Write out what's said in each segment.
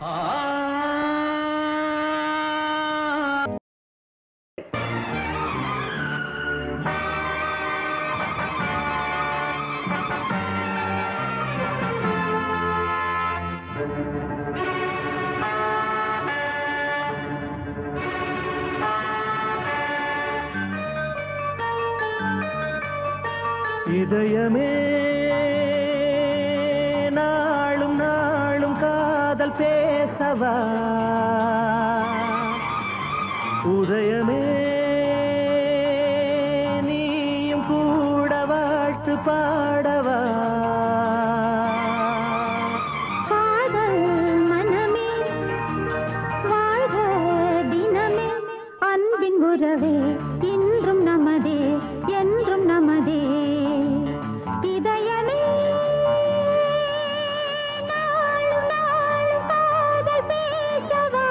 இதயமே நாளும் நாளும் காதல் பேசவா உதயமே நீயும் கூட வாழ்த்து பாடவா காதல் மனமே வாழ்க தினமே அன்பின் உறவே இன்றும் நமதே என்றும் நமதே இதயமே நாளும் நாளும் காதல் பேசவா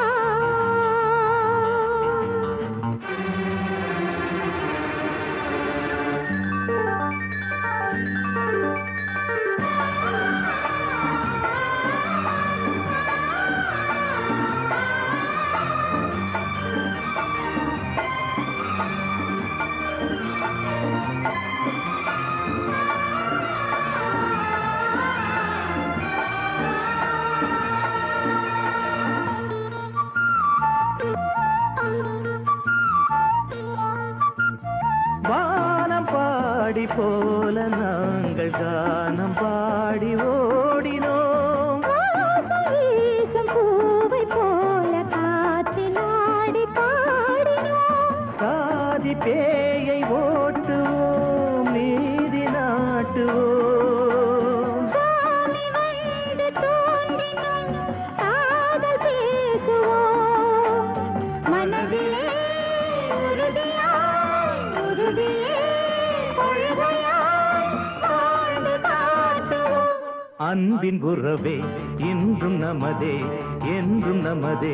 வானம் பாடி போல நாங்கள் கானம் பாடி ஓடினோம் வாசம் வீசும் பூவைப் போல காற்றில் ஆடி பாடினோம் சாதி பேயை ஓட்டுவோம் நீதி நாட்டுவோம் சாமி வந்து தோன்றினும் காதல் பேசுவோம் மனதிலே உறுதியாய் உறுதியே கொள்கையாய் வாழ்ந்து காட்டுவோம் அன்பின் உறவே இன்றும் நமதே என்றும் நமதே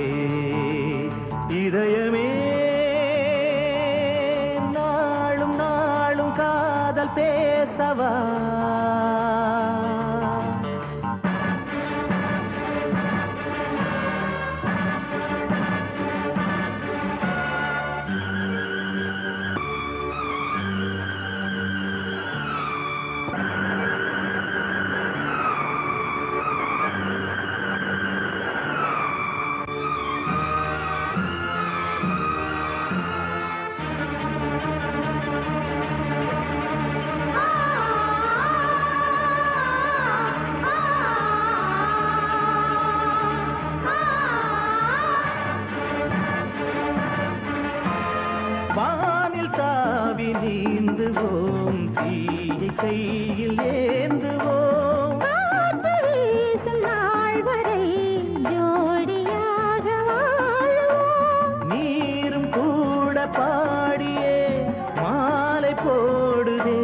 இதயமே நாளும் நாளும் காதல் பேசவா வானில் தாவி நீந்துவோம் தீயை கையில் ஏந்துவோம் காற்று வீசும் நாள் வரை ஜோடியாக வாழுவோம் நீரும் கூட பாடியே மாலை போடுதே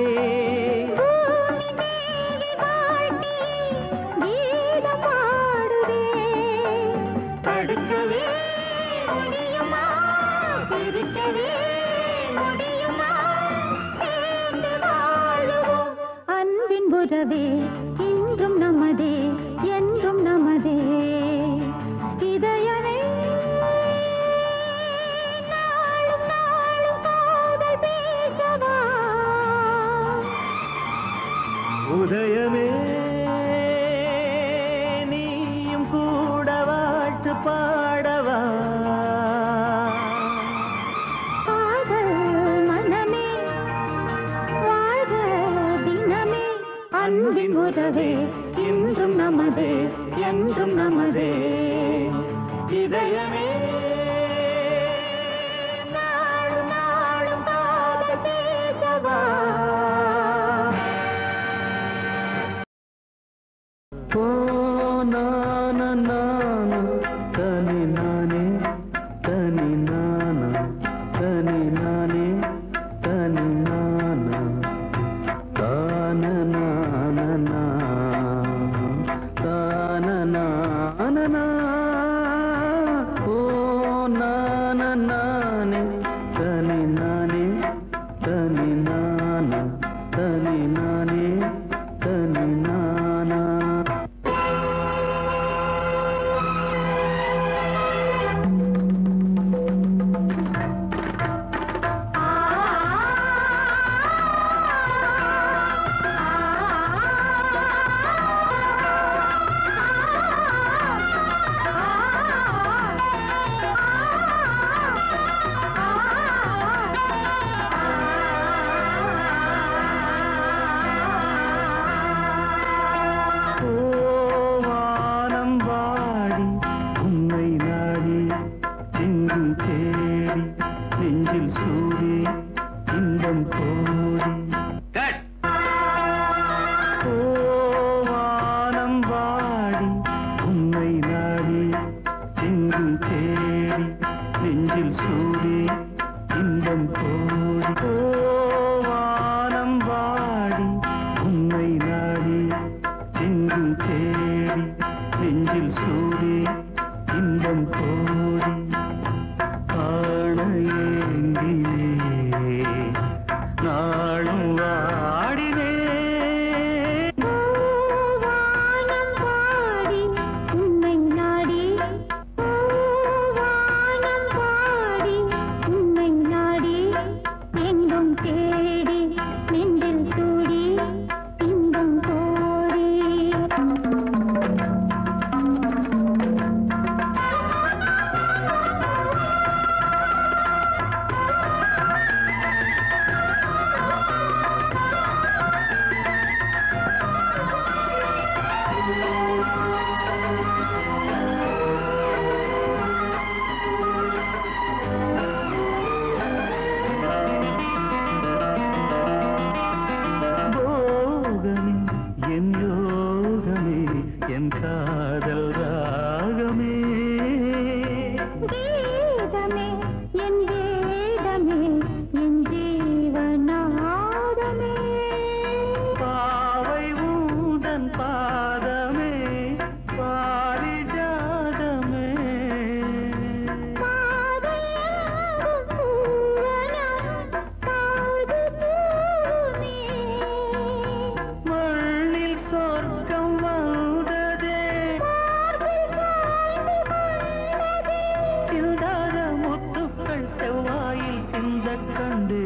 பூமி தேவி வாழ்த்தி கீதம் பாடுதே தடுக்கவே முடியுமா பிரிக்கவே முடியுமா சேர்ந்து வாழுவோம் அன்பின் உறவே இன்றும் நமதே என்றும் நமதே இதயமே நாளும் நாளும் காதல் பேசவா உதயமே நீயும் கூட வாழ்த்து பாடவா காதல் மனமே வாழ்க தினமே அன்பின் உறவே இன்றும் நமதே என்றும் நமதே இதயமே நாளும் நாளும் காதல் பேசவா ஓ நான நான தனி நானே தனி நான தனி நானே தனி நான தான நான நா தான நான நா ஓ எங்கும் தேடி நெஞ்சில் சூடி இன்பம் கோடி கோவானம் வாடி உன்னை நாடி எங்கும் தேடி நெஞ்சில் சூடி இன்பம் கோடி காண ஏங்கினே நாளும் வாடினே வானம் பாடி உன்னை நாடி வானம் பாடி உன்னை நாடி எங்கும் தேடி நெஞ்சில் சூடி இன்பம் கோடி போகமே என் யோகமே என் காதல் ராகமே கீதமே என் வேதமே என் ஜீவநாதமே பாவை ஊதன் பாதமே பாரிஜாதமே பாதையாகும் பூவனம் காது பூமே மண்ணில் சொர்க்கம் வந்ததே சிந்தாத முத்துக்கள் செவ்வாயில் சிந்த கண்டு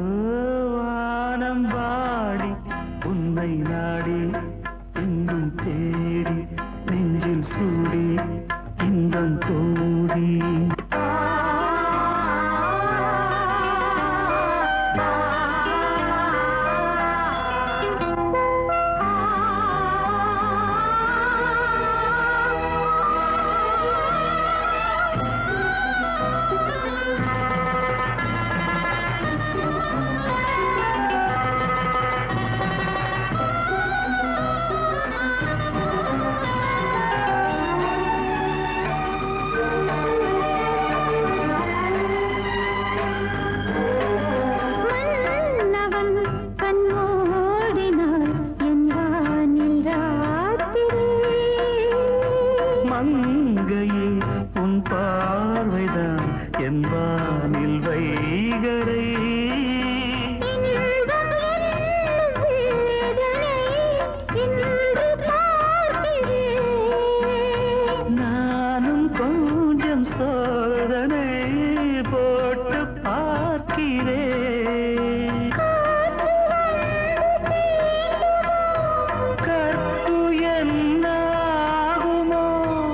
வானம் வாடி உன்னை நாடி எங்கும் தேடி நெஞ்சில் சூடி இன்பம் கோடி மன்னவன் கண்மூடினாள் என் வானில் ராத்திரி மங்கையே உன் பார்வைதான் என் வானில் வைகரை இன்பம் என்னும் வேதனை இன்று பார்க்கிறேன் நானும் கொஞ்சம் சோதனை போட்டு பார்க்கிறேன் கற்பு என்னாகுமோ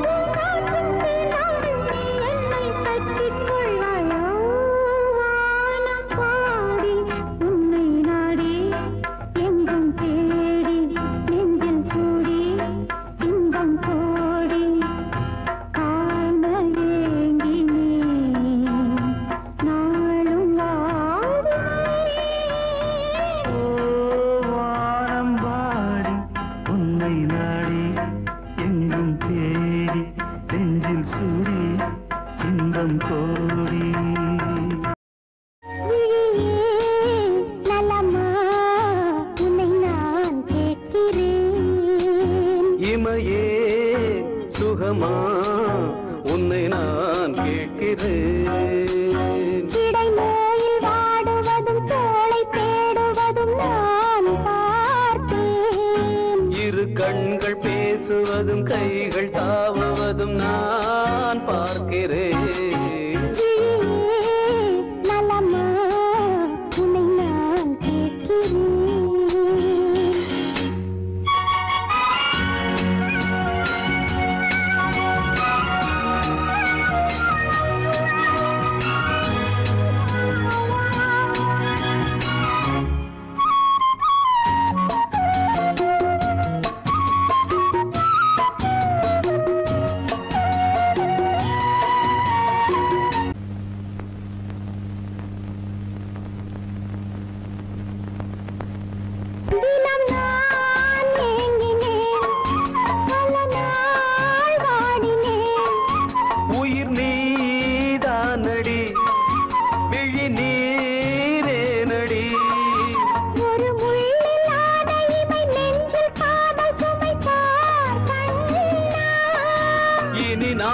என்னை பற்றிக் கொள்வாயோ வானம் பாடி உன்னை நாடி எங்கும் தேடி நெஞ்சில் சூடி இன்பம் கோடி காண ஏங்கினேன் நாளும் வாடினேன் ஓ வானம் வாடி உன்னை நாடி எங்கும் தேடி நெஞ்சில் சூடி இன்பம் கோடி விழியே நலமா உன்னை நான் கேட்கிறேன் இமையே சுகமா உன்னை நான் கேட்கிறேன் இடைமேயில் வாடுவதும் தோளை தேடுவதும் நான் பார்த்தேன் இரு கண்கள் பேசுவதும் கைகள் தாவுவதும் நான் பார்க்கிறேன் விழியே நலமா உன்னை நான் கேட்கிறேன் ஓ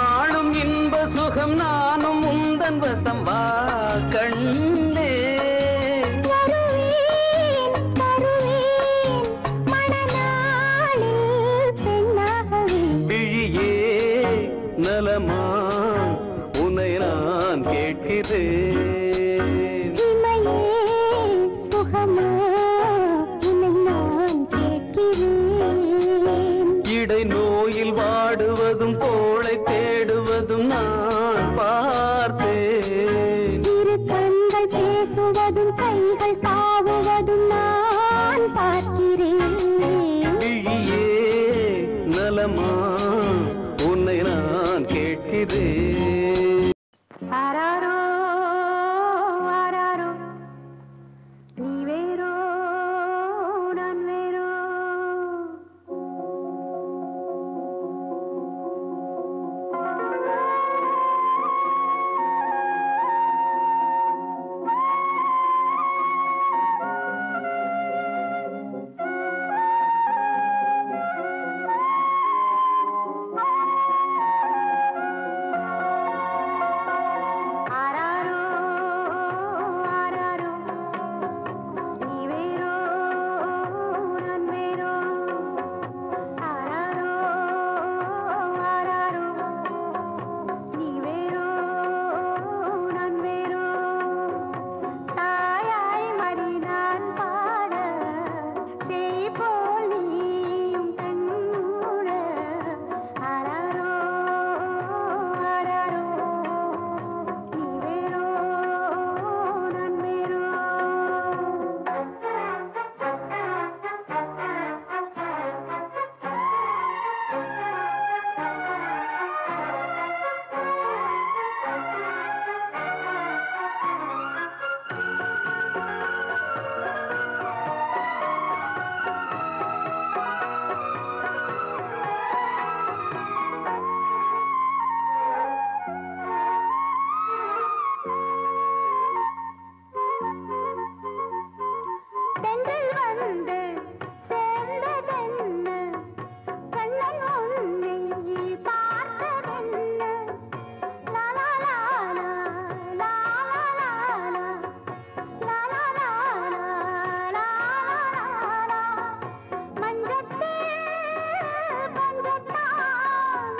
நாளும் இன்ப சுகம் நானும் உந்தன் வசம் வா கண்ணே வருவேன் வருவேன் மணநாளில் பெண்ணாகவே விழியே நலமா உன்னை நான் கேட்கிறேன் இமையே சுகமா உன்னை நான் கேட்கிறேன் இடை நோயில் வாடுவதும் தோளை தேடுவதும் நான் பார்த்தேன் இரு கண்கள் பேசுவதும் கைகள் தாவுவதும் நான் பார்க்கிறேன் விழியே நலமா உன்னை நான் கேட்கிறேன் ஆராரோ ஆராரோ நீ வேறோ நான் வேறோ ஆராரோ ஆராரோ நீ வேறோ நான் வேறோ ஆராரோ ஆராரோ நீ வேறோ நான் வேறோ தாயாய் மறி நான் பாட செய் போல் நீயும் கண்மூட ஆராரோ ஆராரோ நீ வேறோ நான் வேறோ தென்றல் வந்து சேர்ந்ததென்ன கண்ணன் உன்னை பார்த்ததென்ன லாலா லாலா லாலா லாலா லாலா லாலா லாலா மஞ்சத்தில் பஞ்சத்தான்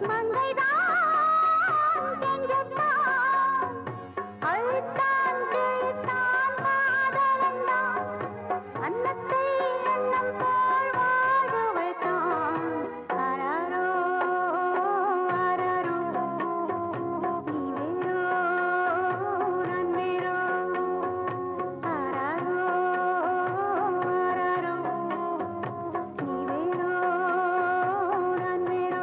மங்கைதான் கெஞ்சத்தான் அழுத்தான் கிழித்தான் மாதவந்தான் அன்னத்தை எண்ணம் போல் வாழ வைத்தான் ஆராரோ ஆராரோ நீ வேறோ நான் வேறோ ஆராரோ ஆராரோ நீ வேறோ நான் வேறோ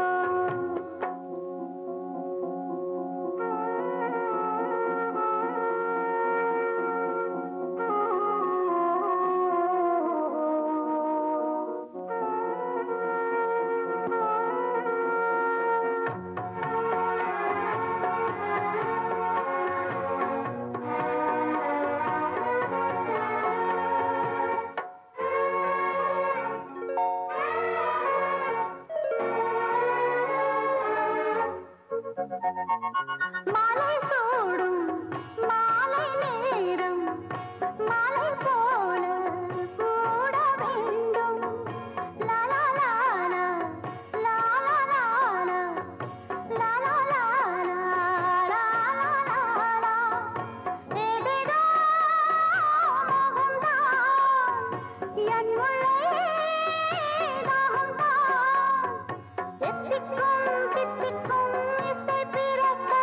மாலை சூடும் மாலை நேரம் மாலை போல கூட வேண்டும் லாலா லாலா லாலா லாலா லாலா லாலா லாலா லாலா ஏதேதோ மோகம்தான் என் உள்ளே தாகம்தான் எத்திக்கும் தித்திக்கும் இசை பிறக்க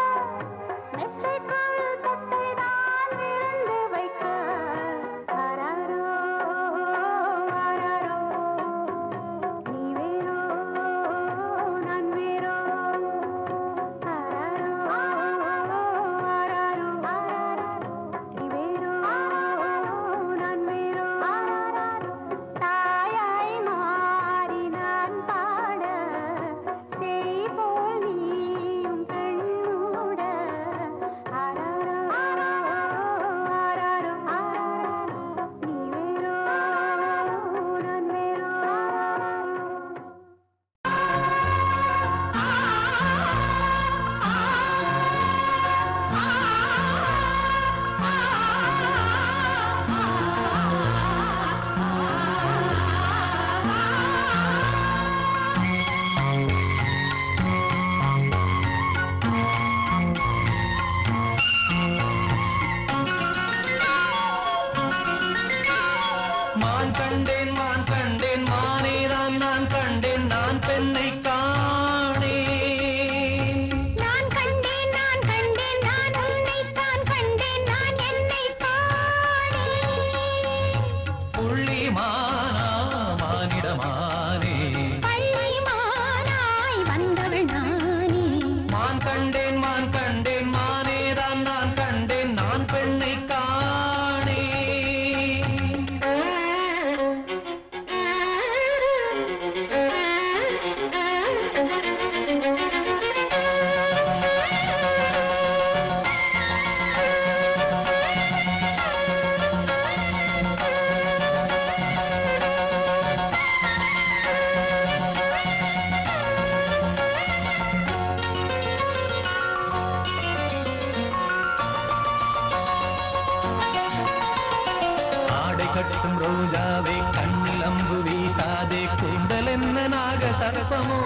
சாகசமோ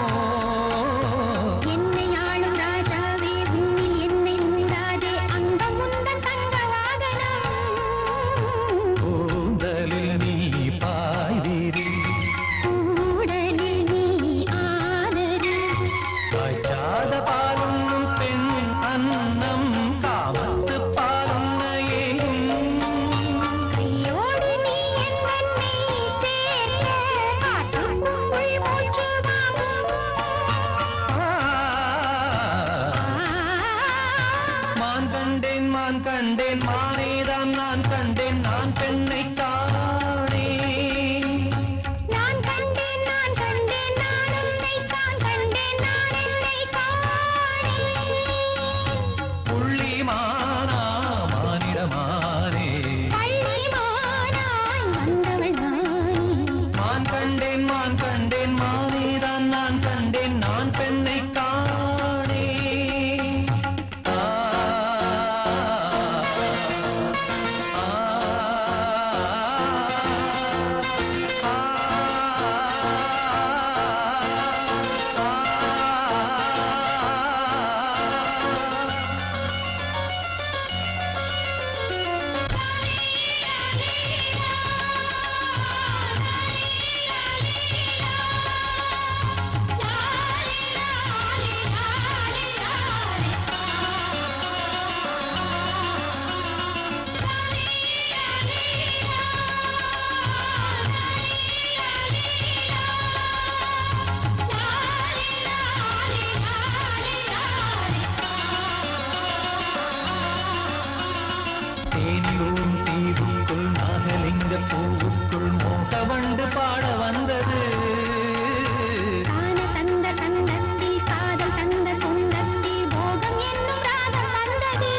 என்னை ஆளும் ராஜாவே உன்னில் என்னை மூடாதே அங்க முந்தன் தங்க வாகனம் கூந்தலில் நீ பாய்வீரி கூடலில் நீ ஆனது காய்ச்சாத பாலும் பெண் அன்னம் காமத்து பாலும் கையோடு நீ என்னை சேர்க்க காற்றுக்கும் உள் மூச்சு வாங்கும் மான் கண்டேன் மான் கண்டேன் மானேதான் நான் கண்டேன் நான் பெண்ணை காணேன் நான் கண்டேன் நான் கண்டேன் நான் உன்னை தான் கண்டேன் நான் என்னை காணேன் புள்ளி மானா மானிடமானே பள்ளி மானாய் வந்தவள் நானே மான் கண்டேன் மான் கண்டேன் மானேதான் நான் கண்டேன் நான் பெண்ணை காணேன் ஆ, ஆ, ஆ, ஆ. தேனிலூரும் தீவுக்குள் நாகலிங்க பூவுக்குள் மோகவண்டு பாட வந்தது காண தந்த சந்தத்தில் காதல் தந்த சொந்தத்தில் போகம் என்னும் ராகம் வந்தது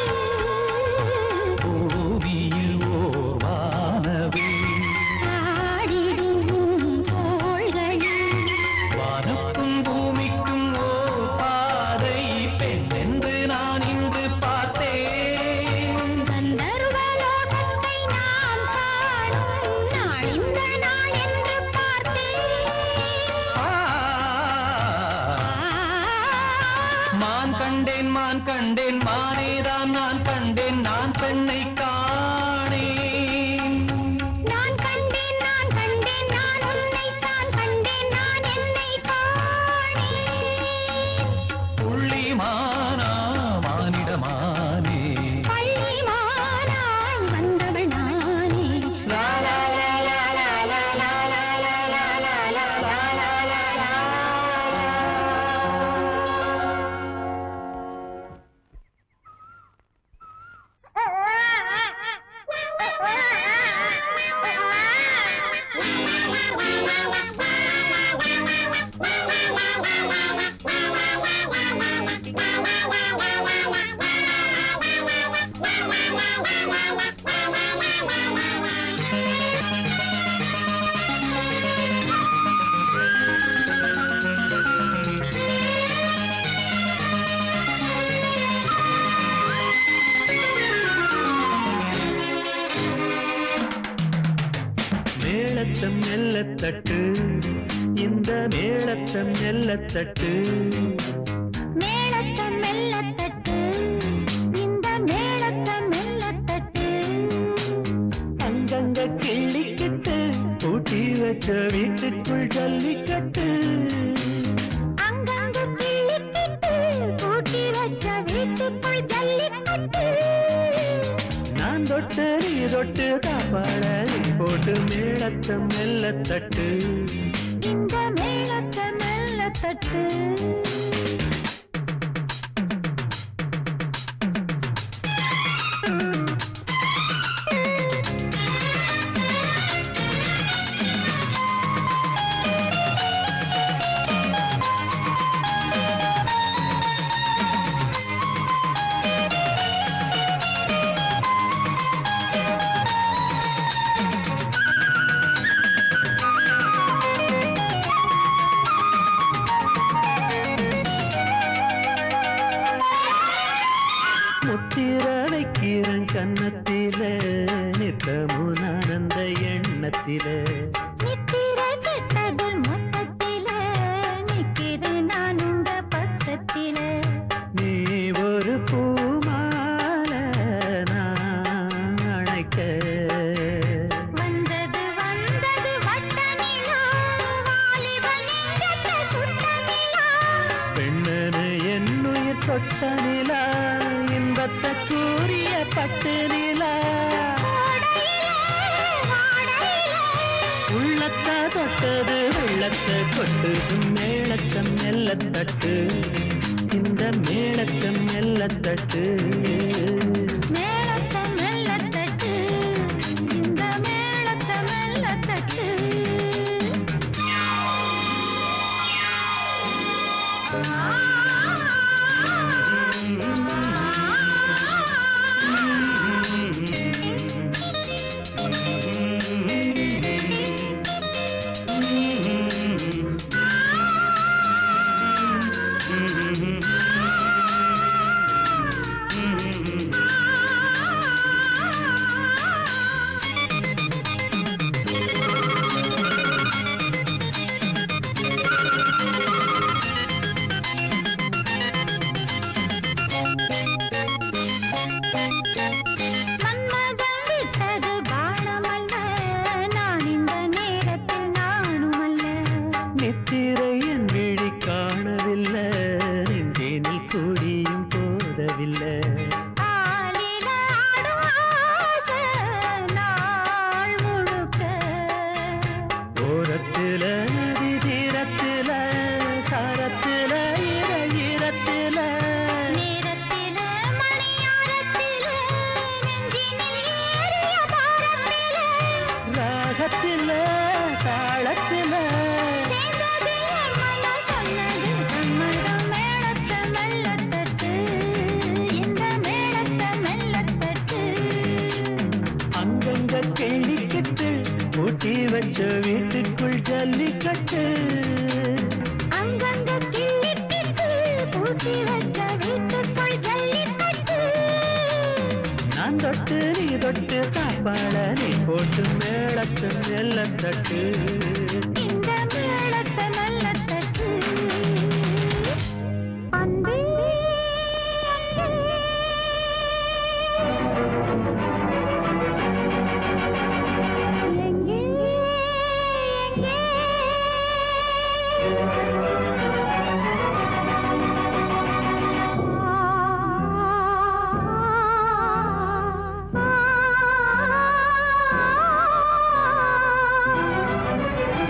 பூமியில் ஓர் வானவில் ஆடிடும் தோள்களில் வானக்கும் பூமிக்கும் ஓர் பாதை பெண் என்று நான் இன்று பார்த்தேன் கந்தர்வலோகத்தை நாம் காணும் நாள் இந்த நாள் என்று பார்த்தேன் ஆ, மான் கண்டேன் மான் கண்டேன் மானேதான் நான் கண்டேன் நான் பெண்ணை காணேன் நான் கண்டேன் நான் கண்டேன் நான் உன்னை தான் கண்டேன் நான் என்னை காணேன் புள்ளி மானா மானிடமானே பள்ளி மானாய் வந்தவள் நானே லா, லா, லா, லா, லா, லா, லா, லா, லா, லா, லா, லா, லா, லா, லா, லா. மேளத்தம் மெல்லத்தட்டு இந்த மேளத்தம் மெல்லத்தட்டு மேளத்தை மெல்லத்தட்டு இந்த மேளத்தை மெல்லத்தட்டு அங்கங்க கிள்ளிக்கிட்டு பூட்டி வச்ச வீட்டுக்குள் ஜல்லிக்கட்டு அங்கங்கு கிள்ளிக்கிட்டு பூட்டி வச்ச வீட்டுக்குள் ஜல்லிக்கட்டு நான் தொட்டு நீ தொட்டு காப்பாட நீ போட்டு மேளத்தம் மெல்லத்தட்டு இந்த மேளத்தை மெல்லத்தட்டு முத்திர வைக்கிறன் கன்னத்தில நித்தமும் ஆனந்த எண்ணத்தில நித்திரை கெட்டது மொத்தத்தில நிக்க தொட்ட நிலா இன்பத்தை கூறிய பட்டு நிலா உள்ளத்தை தொட்டது வெள்ளத்தை கொட்டுது மேளத்தம் மெல்ல தட்டு இந்த மேளத்தம் மெல்ல தட்டு மேளத்தை மெல்ல தட்டு இந்த மேளத்தை மெல்ல தட்டு மன்மதம் விட்டது பாணமல்ல நான் இந்த நேரத்தில் நானுமல்ல நித்திரை என் விழி காணவில்லை நெஞ்சேனில் கூடியும் போதவில்லை ஆலில ஆடும் ஆசை நாள் முழுக்க ஓரத்தில நதி தீரத்தில சாரத்தில இரத்தில நேரத்தில மணியாரத்தில நெஞ்சினில் ஏறிய பாரத்தில ராகத்தில தாளத்தில சேர்ந்தது என் மனம் சொன்னது சம்மதம் மேளத்தை மெல்லத்தட்டு இந்த மேளத்தை மெல்லத்தட்டு அங்கங்க கேள்விக்கிட்டு ஊட்டி வச்ச வீட்டுக்குள் ஜல்லிக்கட்டு அங்கங்க கிள்ளிக்கிட்டு பூட்டி வச்ச வீட்டுக்குள் ஜல்லிக்கட்டு நான் தொட்டு நீ தொட்டு தாப்பாள நீ போட்டு மேளத்து மெல்லத்தட்டு இந்த மேளத்தை மெல்லத்தட்டு அன்பே எங்கே எங்கே ஆ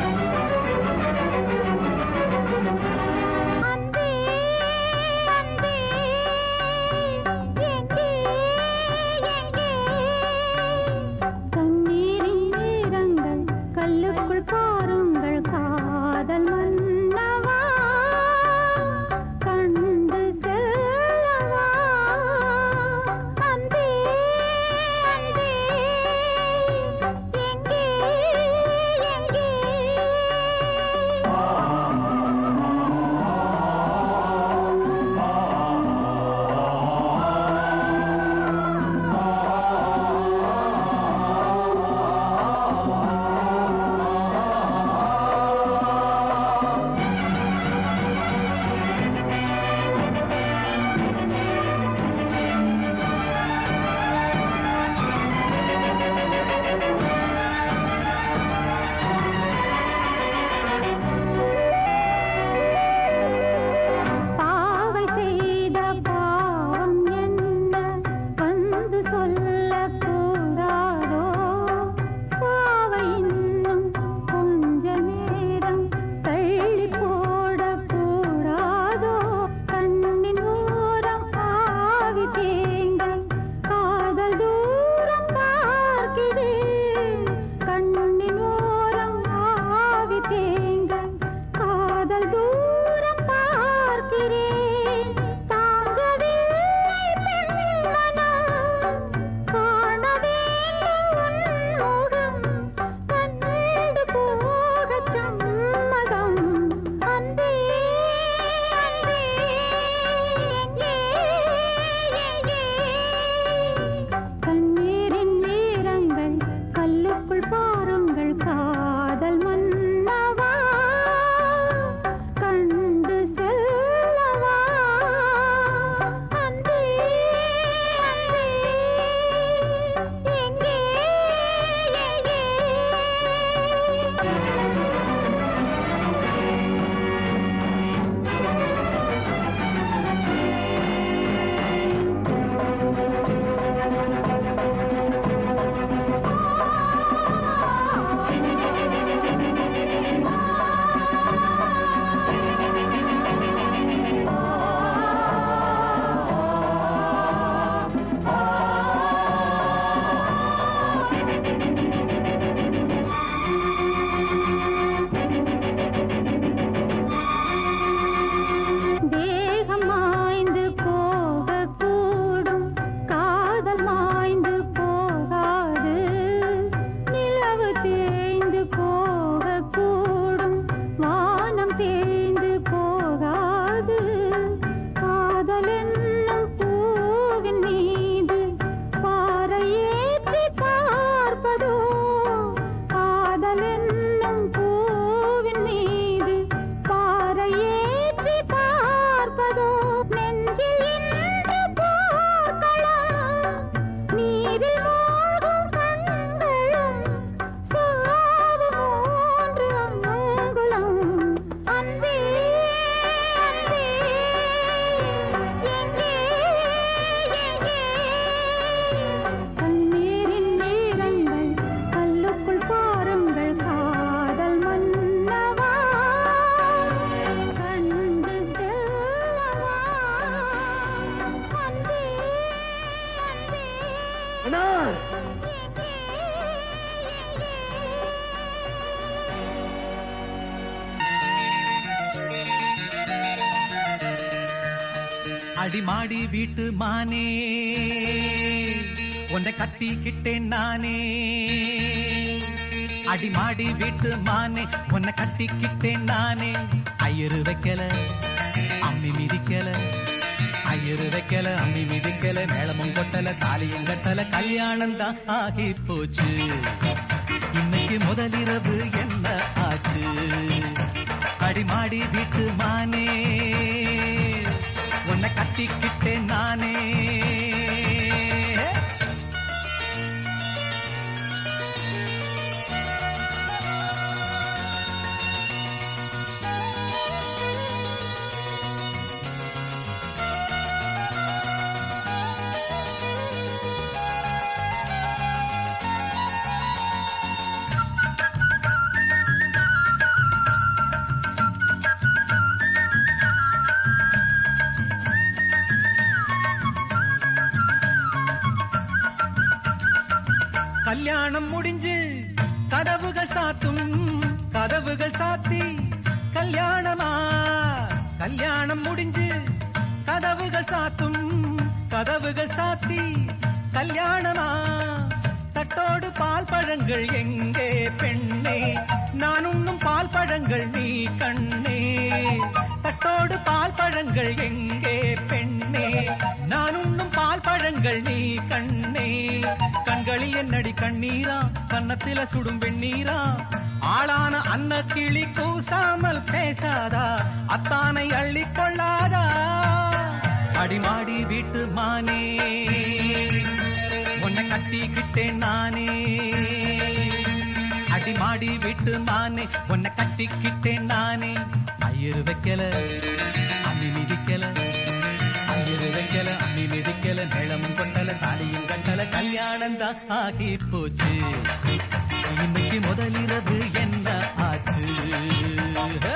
அடிமாடி வீட்டு மானே உன்னை கட்டிக்கிட்டேன் நானே அடிமாடி வீட்டு மானே உன்னை கட்டிக்கிட்டேன் நானே ஐயரு வைக்கல அம்மி மிதிக்கல ஐயரு வைக்கல அம்மி மிதிக்கல மேளமும் கொட்டல தாலியும் கட்டல கல்யாணம் தான் ஆகி போச்சு இன்னைக்கு முதலிரவு என்ன ஆச்சு அடிமாடி வீட்டு மானே உன்னை கட்டிக்கிட்டேன் நானே கல்யாணம் முடிஞ்சு கதவுகள் சாத்தும் கதவுகள் சாத்தி கல்யாணமா கல்யாணம் முடிஞ்சு கதவுகள் சாத்தும் கதவுகள் சாத்தி கல்யாணமா தட்டோடு பால் பழங்கள் எங்கே பெண்ணே நான் உண்ணும் பால் பழங்கள் நீ கண்ணே தட்டோடு பால் பழங்கள் எங்கே பெண்ணே நான் உண்ணும் பால் பழங்கள் நீ கண்ணே கண்களில் என்னடி கண்ணீரா கன்னத்தில சுடும் வெண்ணீரா ஆளான அன்ன கிளி கூசாமல் பேசாதா அத்தானை அள்ளிக் கொள்ளாதா அடிமாடி வீட்டு மானே உன்னை கட்டிக்கிட்டேன் நானே அடிமாடி வீட்டு மானே உன்னை கட்டிக்கிட்டேன் நானே ஐயரு வைக்கல அம்மி மிதிக்கல ஐயரு வைக்கல அம்மி மிதிக்கல மேளமும் கொண்டல தாலியும் கண்டல கல்யாணம் தான் ஆகி போச்சு இன்னைக்கு முதலிரவு என்ன ஆச்சு ஹே!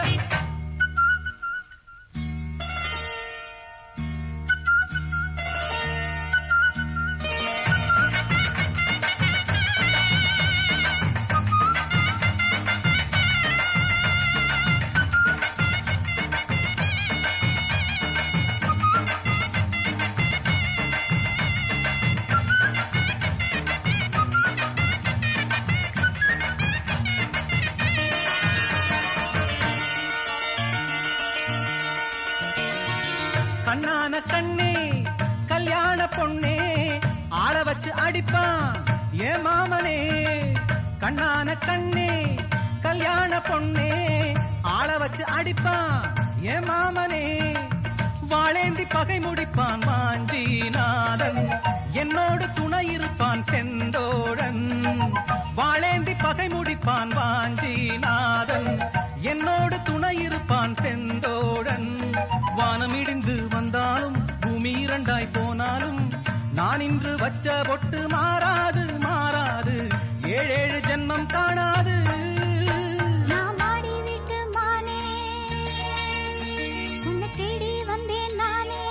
கண்ணான கண்ணே கல்யாண பொண்ணே ஆள வச்சு அடிப்பான் ஏ மாமனே கண்ணான கண்ணே கல்யாண பொண்ணே ஆள வச்சு அடிப்பான் ஏ மாமனே வாழேந்தி பகை முடிப்பான் மாஞ்சிநாதன் என்னோடு துணை இருப்பான் செந்தோழன் வாழேந்தி பகை முடிப்பான் வாஞ்சிநாதன் என்னோடு துணை இருப்பான் செந்தோழன் வானம் இடிந்து வந்தாலும் பூமி இரண்டாய் போனாலும் நான் இன்று வச்ச பொட்டு மாறாது மாறாது ஏழேழு ஜென்மம் காணாது நான் மாடி வீட்டு மானே உன்னை தேடி வந்தேன் நானே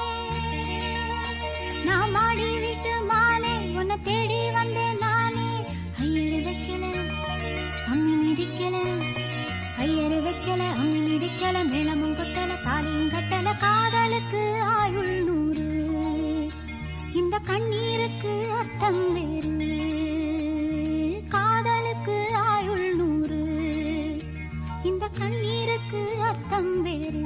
நான் மாடி வீட்டு மானே உன்னை தேடி வந்தேன் நானே ஐயரு வைக்கல அம்மி மிதிக்கல ஐயரு வைக்கல அம்மி மிதிக்கல மேளமும் கொட்டல தாலியும் கட்டல காதலுக்கு ஆயுள் நூறு இந்த கண்ணீருக்கு அர்த்தம் வேறு காதலுக்கு ஆயுள் நூறு இந்த கண்ணீருக்கு அர்த்தம் வேறு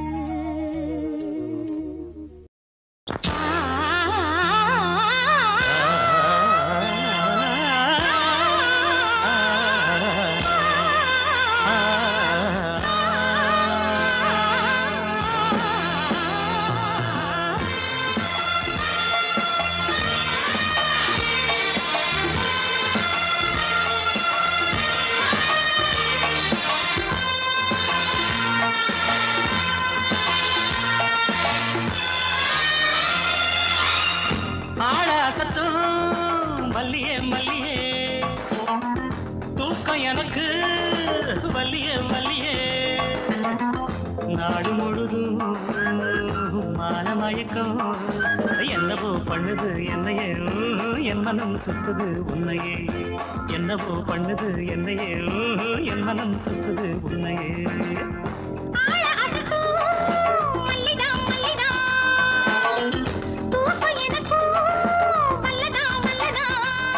ஆளாசத்தும் மல்லியே மல்லியே தூக்கம் எனக்கு வல்லியே வல்லியே நாடு முழுதும் மாலை மயக்கம் என்னவோ பண்ணுது என்னையே ஊ, என் மனம் சுத்துது உன்னையே என்னவோ பண்ணுது என்னையே ஊ, என் மனம் சுத்துது உன்னையே ஆள அசத்தும் மல்லிதா மல்லிதா தூக்கம் எனக்கும் மல்லதா மல்லதா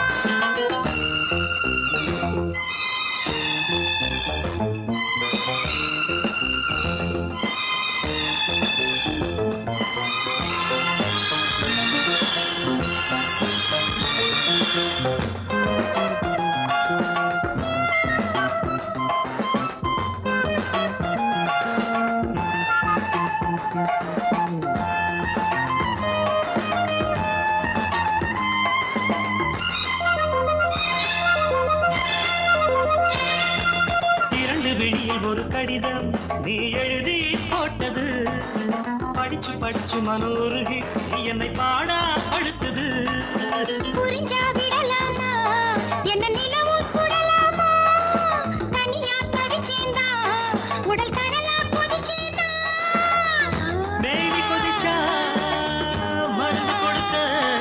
இரண்டு வெளியில் ஒரு கடிதம் நீ எழுதி போட்டது படிச்சு படிச்சு மனோருகி என்னை பாடா படுத்தது புரிஞ்சா விடலாமா என்ன நிலவும் சுடலாமா தனியா தவிச்சேந்தா உடல் கடலா கொதிச்சேந்தா மேவி கொதிச்சா மருந்து கொடுக்க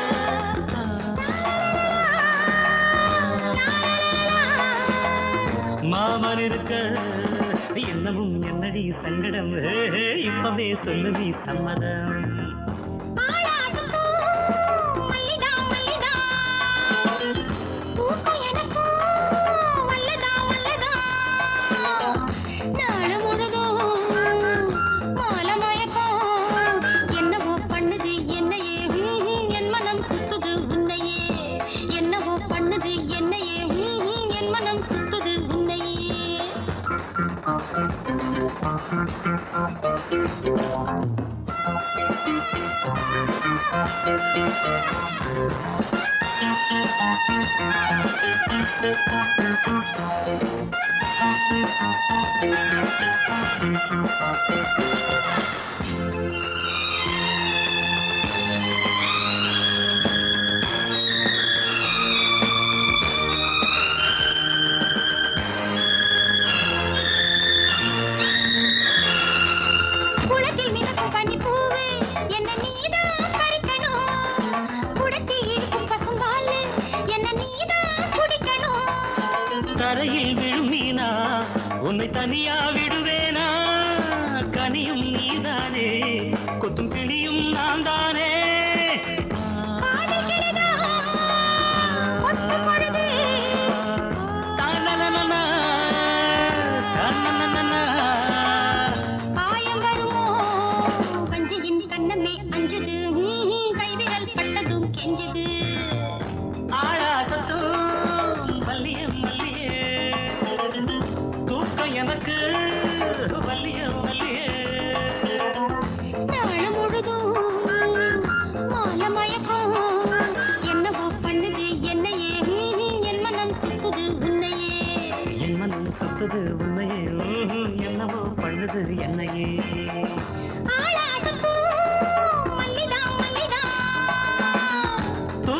மாமன் இருக்க என்னமும் என்னடி சங்கடம் ஹே, ஹே, இப்பவே சொல்லு நீ சம்மதம் மல்லிதா மல்லிதா தூக்கம் எனக்கும் வல்லதா வல்லதா நாடு முழுதும் மாலை மயக்கம் என்னவோ பண்ணுது என்னையே ஹம், ஹம், என் மனம் சுத்துது உன்னையே என்னவோ பண்ணுது என்னையே ஹம், ஹம், என் மனம் சுத்துது உன்னையே குளத்தில் மிதக்கும் பனிப்பூவு என்ன நீதான் பறிக்கணும் குடத்தில் இருக்கும் பசும்பால் என்ன நீதான் குடிக்கணும் தரையில் விழும் மீனா உன்னை தனியா விடுவேனா கனியும் நீதானே கொத்தும் கிளியும் நான் தானே காதல் கிளிதா கொத்தும் பொழுது தனனனனா, தனனனனா. காயம் வருமோ வஞ்சியின் கண்ணமே அஞ்சுது ஹம், கைவிரல் பட்டதும் கெஞ்சுது ஆழாசத்தும் மல்லிய மல்லியே தூக்கம் எனக்கு வல்லிய வல்லியே நாள் முழுதும் மாலை மயக்கம் என்னவோ பண்ணுது என்னையே ஹம், என் மனம் சுத்துது உன்னையே என் மனம் சுத்துது உண்மையே ஊஹும், என்னவோ பண்ணுது என்னையே ஆளாசத்தும் மல்லிதா மல்லிதா தூ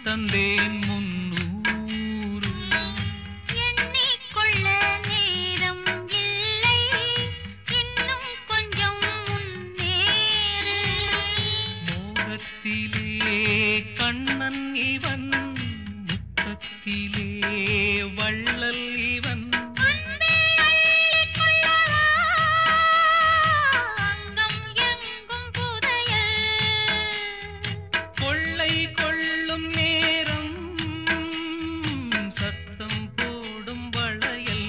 தந்தேன் முன்னூறு எண்ணிக்கொள்ள நேரம் இல்லை இன்னும் கொஞ்சம் முன்னேறு மோகத்திலே கண்ணன் இவன் முத்தத்திலே வள்ளல் இவன் அன்பே அள்ளிக் கொள்ளவா அங்கம் எங்கும் புதையல் கொள்ளை கொள்ளும் நேரம் சத்தம் போடும் வளையல்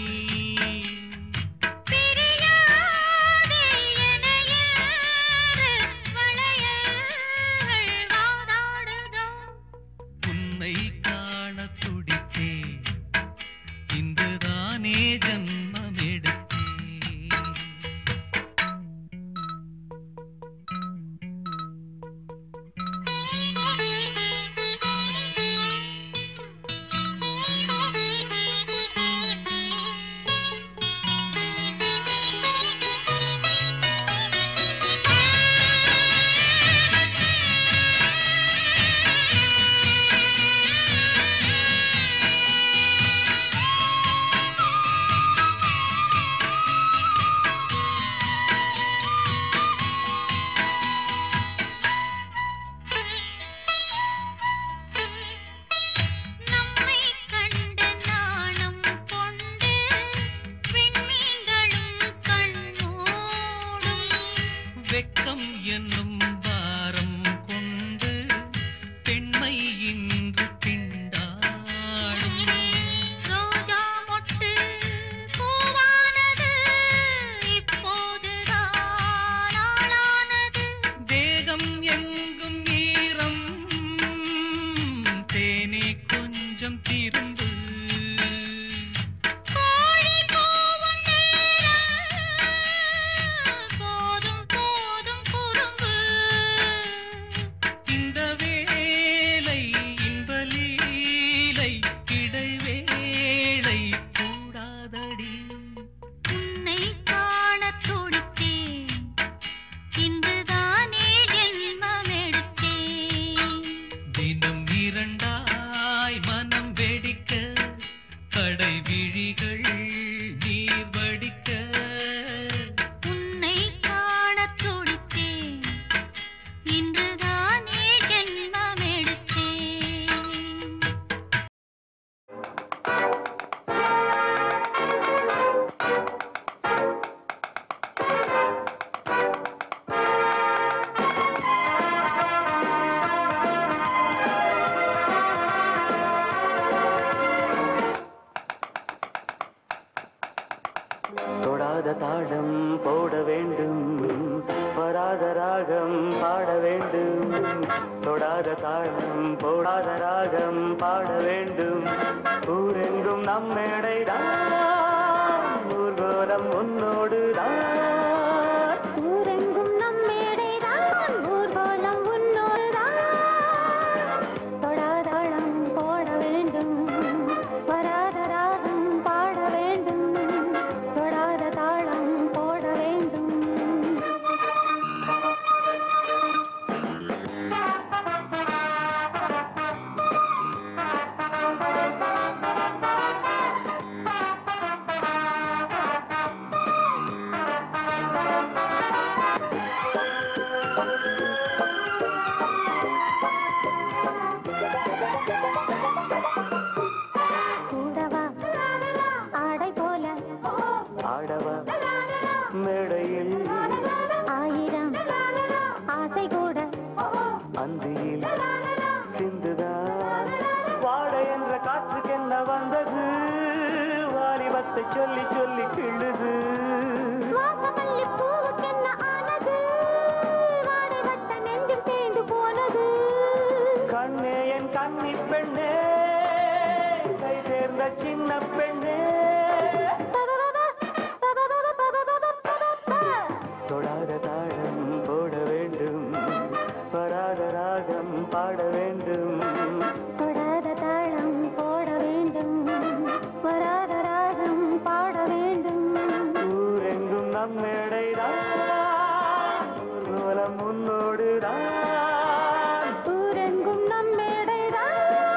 பிரியாதே எனையேறு வளையல்கள் வாதாடுதோ உன்னை காண துடித்தே இன்றுதானே ஜன்மம் எடுத்தேன் நம்மை கண்ட நாணம் கொண்டு விண்மீன்களும் கண்ணோடும் வெட்கம் என்னும் பாரம் கொண்டு பெண்மை இன்று திண்டாடும் ரோஜா மொட்டு பூவானது இப்போதுதான் ஆளானது தேகம் எங்கும் ஈரம் தேனே கொஞ்சம் திரும்பு கோழி கூவும் நேரம் போதும் போதும் குறும்பு இந்த வேலை இன்பலீலை இடைவேளை கூடாதடி உன்னை காணத் துடித்தேன் இன்றுதானே ஜென்மம் எடுத்தேன் தினம் இரண்டாய் மனம் வெடிக்க கடை விழிகள் நீர் வடிக்க உன்னை காணத் துடித்தேன் இன்றுதானே ஜென்மம் எடுத்தேன் தொடாத தாளம் போட வேண்டும் வராத ராகம் பாட வேண்டும் தொடாத தாளம் போடாத ராகம் பாட வேண்டும் ஊரெங்கும் நம்மேடைதான் ஊர்கோலம் உன்னோடு ஊரெங்கும் நம் மேடைதான் ஊர்வலம் உன்னோடுதான் தொடாதாளம் போட வேண்டும் வராத ராகம் பாட வேண்டும் தொடாத தாளம் போட வேண்டும் கூடவா ஆடை போல ஆடவா மேடையில் ஆயிரம் ஆசை கூட அந்தியில் சிந்துதான் பாட என்ற காற்றுக்கென்ன வந்தது வாலிபத்தை சொல்லி சொல்லி கிள்ளுது வாசமல்லி பூவுக்கென்ன ஆனது வாடை வட்ட நெஞ்சும் தேய்ந்து போனது கண்ணே என் கன்னி பெண்ணே கை சேர்ந்த சின்ன பெண்ணே தொடாத தாளம் போட வேண்டும் வராத ராகம் பாட வேண்டும் தொடாத தாளம் போட வேண்டும் வராத ராகம் பாட வேண்டும் ஊரெங்கும் நம்மேடைதான் ஊர்வலம் முன்னோடுதான் ஊரெங்கும் நம் மேடைதான்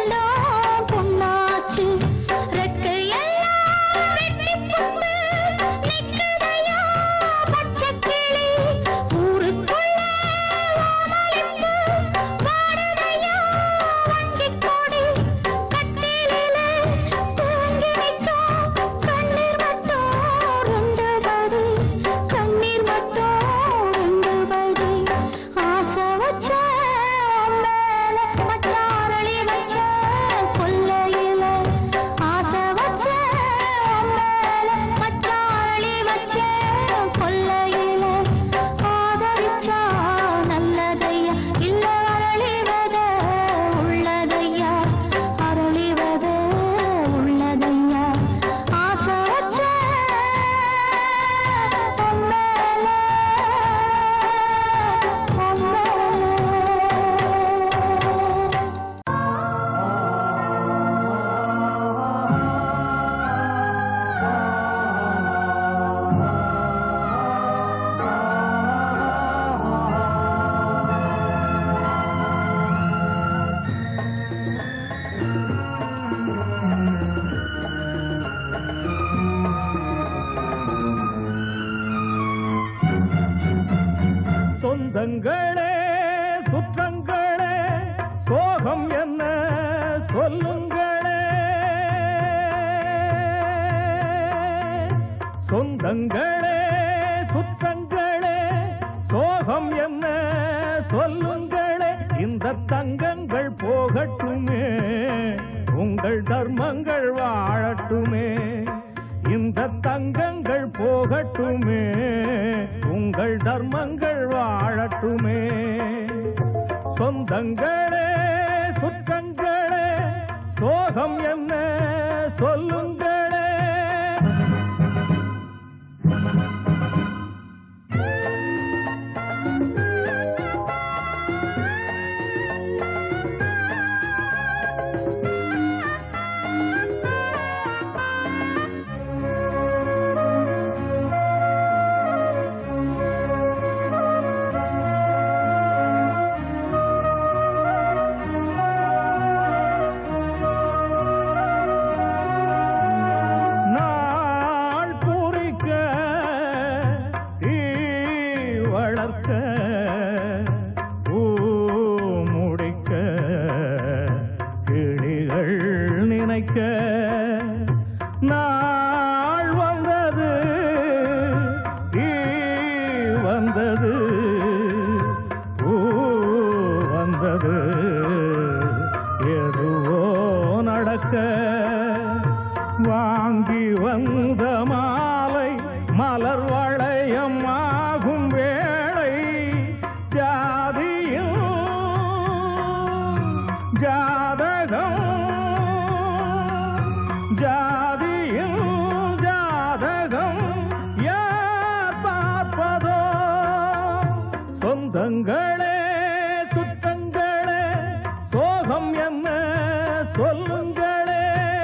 சொந்தங்களே சுத்தங்களே சோகம் என்ன சொல்லுங்களே இந்த தங்கங்கள் போகட்டுமே உங்கள் தர்மங்கள் வாழட்டுமே இந்த தங்கங்கள் போகட்டுமே உங்கள் தர்மங்கள் வாழட்டுமே சொந்தங்களே சுத்தங்களே சோகம் என்ன சொல்லுங்களே நாள் குறிக்க தீ வளர்க்க பூ முடிக்க கிளிகள் நினைக்க நாள் வந்தது தீ வந்தது பூ வந்தது எதுவோ நடக்க வாங்கி வந்த மாலை மலர் வளையம் ஆகும் வேளை ஜாதியும் ஜாதகம் ஜாதியும் ஜாதகம் யார் பார்ப்பதோ சொந்தங்களே சுத்தங்களே சோகம் என்ன சொல்லுங்களே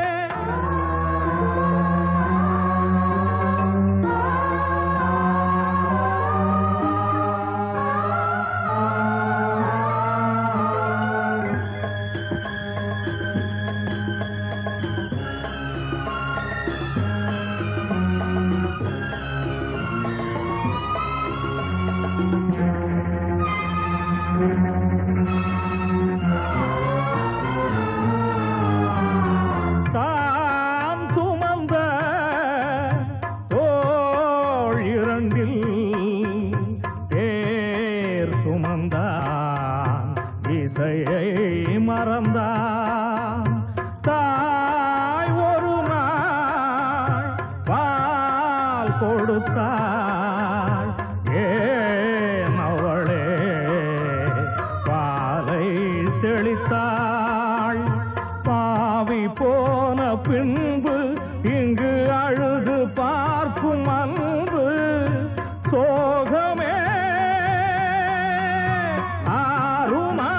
தான் சுமந்த தோள் இரண்டில் தேர் சுமந்தான் இசையை மறந்தான் தாய் ஒரு நாள் பால் கொடுத்தாள் ஏன் அவளே பாலை தெளித்தாள் பாவி போன பின்பு இங்கு அழுது பார்க்கும் அன்பு சோகமே ஆறுமா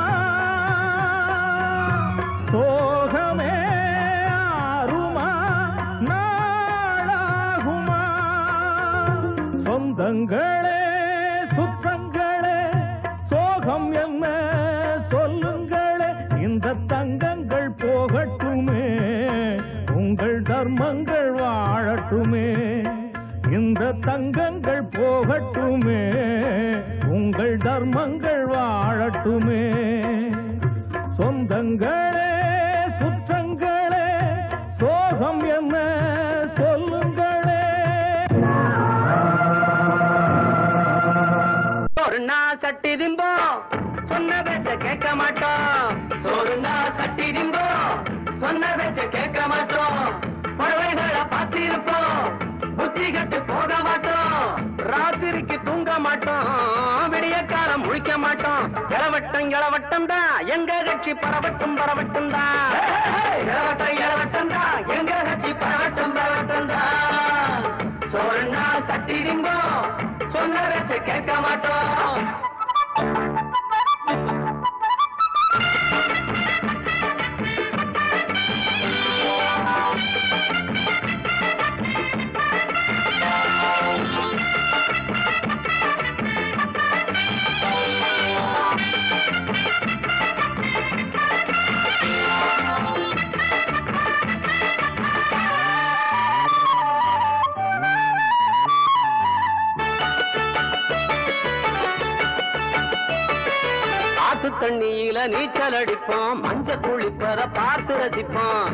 சோகமே ஆறுமா நாளாகுமா சொந்தங்களே சுத்தங்களே சோகம் என்ன சொல்லுங்களே இந்த தங்கங்கள் போகட்டுமே உங்கள் தர்மங்கள் வாழட்டுமே இந்த தங்கங்கள் போகட்டுமே உங்கள் தர்மங்கள் வாழட்டுமே சொந்தங்களே சுற்றங்களே சோகம் என்ன சொல்லுங்களே சோறுனா சட்டி திம்போம் சொன்ன பேச்ச கேட்க மாட்டோம் சோறுனா சட்டி திம்போம் சொன்ன பேச்ச கேட்க மாட்டோம் பறவைகளை பார்த்திருப்போம் புத்தி கட்டு போக மாட்டோம் ராத்திரிக்கு தூங்க மாட்டோம் விடிய காலம் முழிக்க மாட்டோம் இளவட்டம் இளவட்டம் தான் எங்க கட்சி பரவட்டும் பரவட்டும் தான் இளவட்டம் இளவட்டம் தான் எங்க கட்சி பரவட்டும் பரவட்டும் தான் சோறுனா சட்டி திம்போம் சொன்ன பேச்ச கேட்க மாட்டோம் ஆத்து தண்ணியில தண்ணியில நீச்சல் அடிப்போம் மஞ்ச குளிப்பத பார்த்து ரசிப்போம்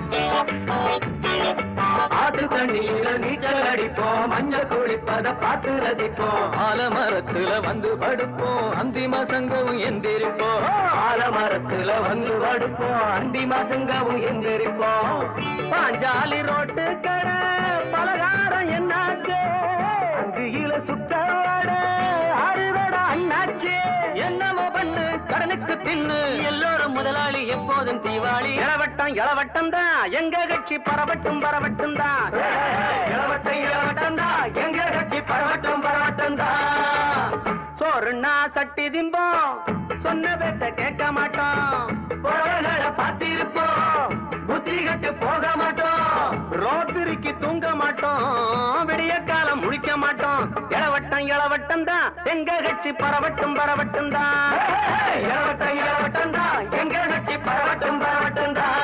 ஆத்து தண்ணியில நீச்சல் அடிப்போம் மஞ்ச குளிப்பத பார்த்து ரசிப்போம் ஆலமரத்துல வந்து படுப்போம் அந்தி மசங்கவும் எந்திரிப்போம் ஆலமரத்துல வந்து படுப்போம் அந்தி மசங்கவும் எந்திரிப்போம் பாஞ்சாலி ரோட்டு கடை பலகாரம் என்னாச்சு அங்கியில சுட்ட வடை அறுவடை அண்ணாச்சு என்னமோ பண்ணு கடனுக்கு தின்னு எல்லோரும் முதலாளி எப்போதும் தீவாளி இளவட்டம் இளவட்டம் தான் எங்க கட்சி பரவட்டும் பரவட்டும் தான் இளவட்டம் இளவட்டம் தான் எங்க கட்சி பரவட்டும் பரவட்டும் தான் சோறுன்னா சட்டி திம்போம் சொன்ன பேச்ச கேட்க மாட்டோம் புறவைகளை பார்த்திருப்போம் புத்தி கட்டு போக மாட்டோம் ரோத்திரிக்கு தூங்க மாட்டோம் விடிய காலம் முழிக்க மாட்டோம் இளவட்டம் இளவட்டம் தான் எங்க கட்சி பரவட்டும் பரவட்டும் தான் இளவட்டம் இளவட்டம் தான் எங்க கட்சி பரவட்டும் பரவட்டும் தான்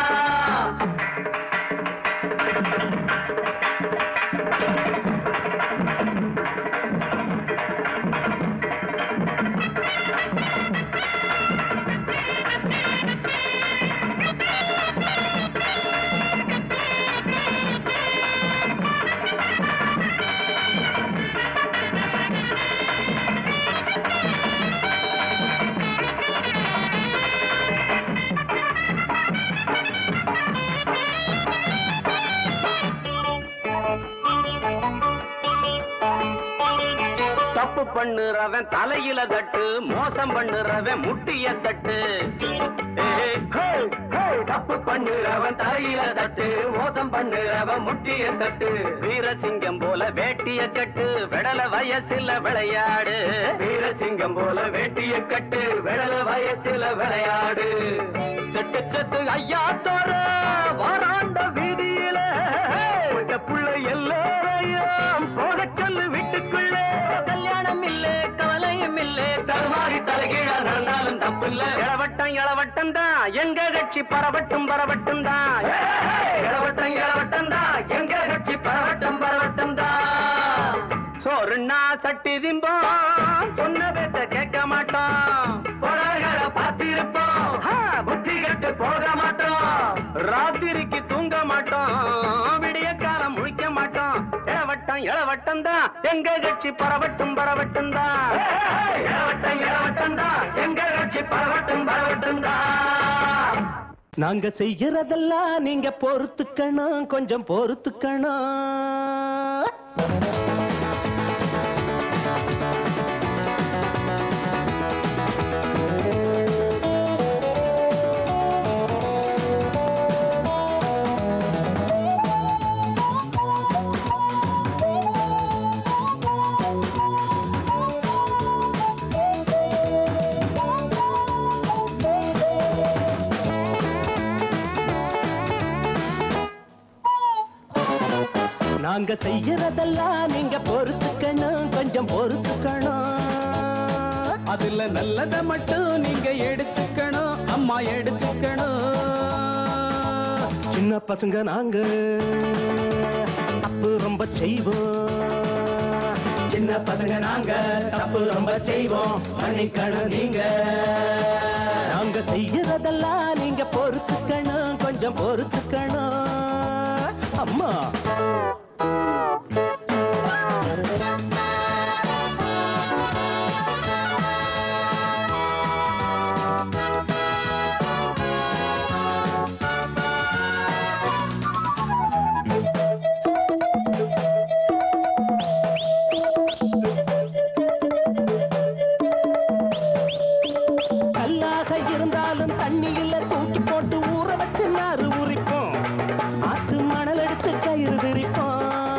தப்பு பண்ணுறவன் தலையில தட்டு மோசம் பண்ணுறவன் முட்டிய தட்டு ஏய், ஹே, ஹே, தப்பு பண்ணுறவன் தலையில தட்டு மோசம் பண்ணுறவன் முட்டிய தட்டு வீரசிங்கம் போல வேட்டிய கட்டு விடல வயசுல விளையாடு வீரசிங்கம் போல வேட்டிய கட்டு விடல வயசுல விளையாடு செட்டு செத்து ஐயா தோற வாராண்ட வீதியில உங்க புள்ளை எல்லாரையும் போக சொல்லு வீட்டுக்குள்ள கல்யாணம் இல்ல கவலையும் இல்ல தருமாறி தலைகீழா நடந்தாலும் தப்பு இல்ல இளவட்டம் இளவட்டம் தான் எங்க கட்சி பரவட்டும் பரவட்டும் தான் இளவட்டம் இளவட்டம் தான் எங்க கட்சி பரவட்டும் பரவட்டும் தான் சோறுன்னா சட்டி திம்போம் சொன்ன பேச்ச கேட்க மாட்டோம் புறகளை பார்த்திருப்போம் ஆ, புத்தி கட்டு போக மாட்டோம் ராத்திரிக்கு தூங்க மாட்டோம் விடிய காலம் முழிக்க மாட்டோம் இளவட்டம் இளவட்டம் தான் எங்க கட்சி பரவட்டும் பரவட்டும் தான் இளவட்டம் இளவட்டம் தான் எங்க கட்சி பரவட்டும் பரவட்டும் தான் நாங்க செய்யறதெல்லாம் நீங்க பொறுத்துக்கணும் கொஞ்சம் பொறுத்துக்கணும் நாங்க செய்யறதெல்லாம் நீங்க பொறுத்துக்கணும் கொஞ்சம் பொறுத்துக்கணும் அதுல நல்லத மட்டும் நீங்க எடுத்துக்கணும் அம்மா எடுத்துக்கணும் சின்ன பசங்க நாங்க தப்பு ரொம்ப செய்வோம் சின்ன பசங்க நாங்க தப்பு ரொம்ப செய்வோம் மன்னிக்கணும் நீங்க நாங்க செய்யறதெல்லாம் நீங்க பொறுத்துக்கணும் கொஞ்சம் பொறுத்துக்கணும் அம்மா கல்லாக இருந்தாலும் தண்ணியில தூக்கி போட்டு ஊற வச்சு நாறு உரிப்போம் ஆற்று மணல் எடுத்து கயிறு விரிப்போம்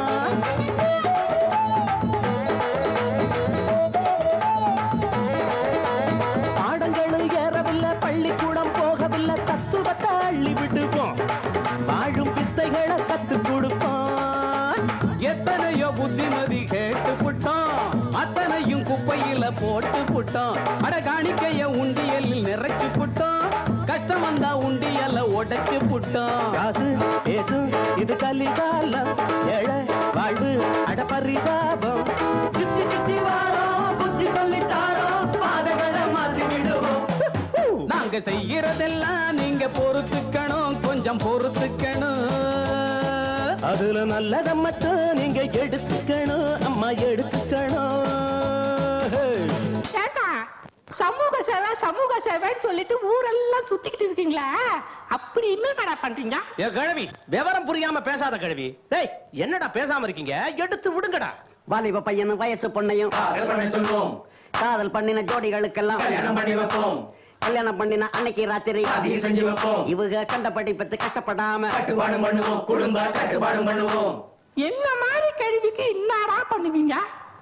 பாடங்களும் ஏறவில்லை பள்ளிக்கூடம் போகவில்லை தத்துவத்தை அள்ளி விடுவோம் வாழும் வித்தைகளை கத்து கொடுப்போம் எத்தனையோ புத்திமதி கேட்டு புட்டோம் அத்தனையும் குப்பையில போட்டு புட்டோம் அட காணிக்கைய உண்டியலில் நிறைச்சு புட்டோம் கஷ்டம் வந்தா உண்டியல உடைச்சு புட்டோம் காசு பேசு இது கலிகாலம் ஏழை வாழ்வு அட பரிதாபம் சுத்தி சுத்தி வாரோம் புத்தி சொல்லித்தாரோம் பாதைகளை மாத்தி விடுவோம் நாங்க நாங்க செய்யறதெல்லாம் நீங்க பொறுத்துக்கணும் கொஞ்சம் பொறுத்துக்கணும் அதுல நல்லத மட்டும் நீங்க எடுத்துக்கணும் அம்மா எடுத்துக்கணும் ஏண்டா சமூக சேவை சமூக சேவைன்னு சொல்லிட்டு ஊரெல்லாம் சுத்திக்கிட்டு இருக்கீங்களா அப்படி என்ன கடை பண்றீங்க ஏ கிழவி விவரம் புரியாம பேசாத கிழவி டேய் என்னடா பேசாம இருக்கீங்க எடுத்து விடுங்கடா வாலிப பையனும் வயசு பொண்ணையும் சொல்லுவோம் காதல் பண்ணின ஜோடிகளுக்கெல்லாம் கல்யாணம் பண்ணி வைப்போம் கல்யாணம் பண்ணின அன்னைக்கு ராத்திரி அதையும் செஞ்சு வைப்போம் இவங்க கண்டபடி பத்து கஷ்டப்படாம கட்டுப்பாடு பண்ணுவோம் குடும்ப கட்டுப்பாடு பண்ணுவோம் என்ன மாதிரி கேள்விக்கு இன்னாரா பண்ணுவீங்க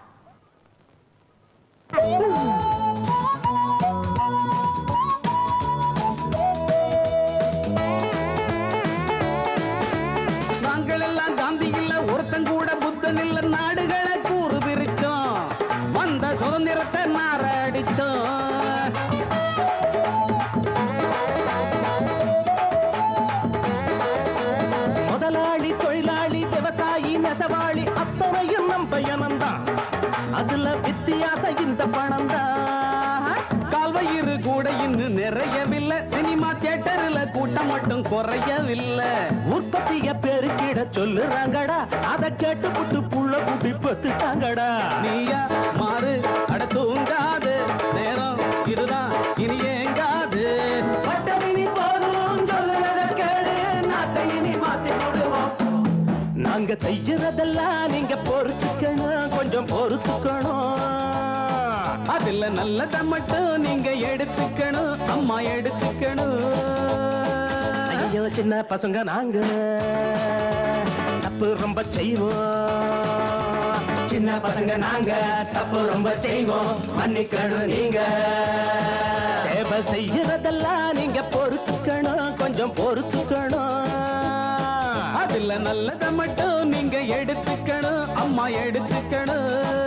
நாங்கள் எல்லாம் காந்தி இல்ல ஒருத்தன் கூட புத்தன் இல்ல நாடுகளை கூறு பிரிச்சோம் வந்த சுதந்திரத்தை மாரடிச்சோம் முதலாளி தொழிலாளி விவசாயி நெசவாளி அத்தனையும் நம் பையனம்தான் அதுல வித்தியாசம் இந்த பணம் தான் கால்வயிறு கூட இன்னும் நிறையவில்லை சினிமா தியேட்டர்ல கூட்டம் மட்டும் குறையவில்லை உற்பத்திய பெருக்கிட சொல்லுறாங்கடா அத கேட்டு புட்டு புள்ள குட்டி பத்துட்டாங்கடா நீயா மாறு அட தூங்காது நேரம் இதுதான் இனி ஏங்காது பட்டமினி போதும் சொல்லுறத கேளு நாட்டை இனி மாத்தி விடுவோம் நாங்க செய்யறதெல்லாம் நீங்க பொறுத்துக்கணும் கொஞ்சம் பொறுத்துக்கணும் அதுல நல்லதை மட்டும் நீங்க எடுத்துக்கணும் அம்மா எடுத்துக்கணும் ஐயோ சின்ன பசங்க நாங்க தப்பு ரொம்ப செய்வோம் சின்ன பசங்க நாங்க தப்பு ரொம்ப செய்வோம் மன்னிக்கணும் நீங்க சேவை செய்யறதெல்லாம் நீங்க பொறுத்துக்கணும் கொஞ்சம் பொறுத்துக்கணும் அதுல நல்லதை மட்டும் நீங்க எடுத்துக்கணும் அம்மா எடுத்துக்கணும்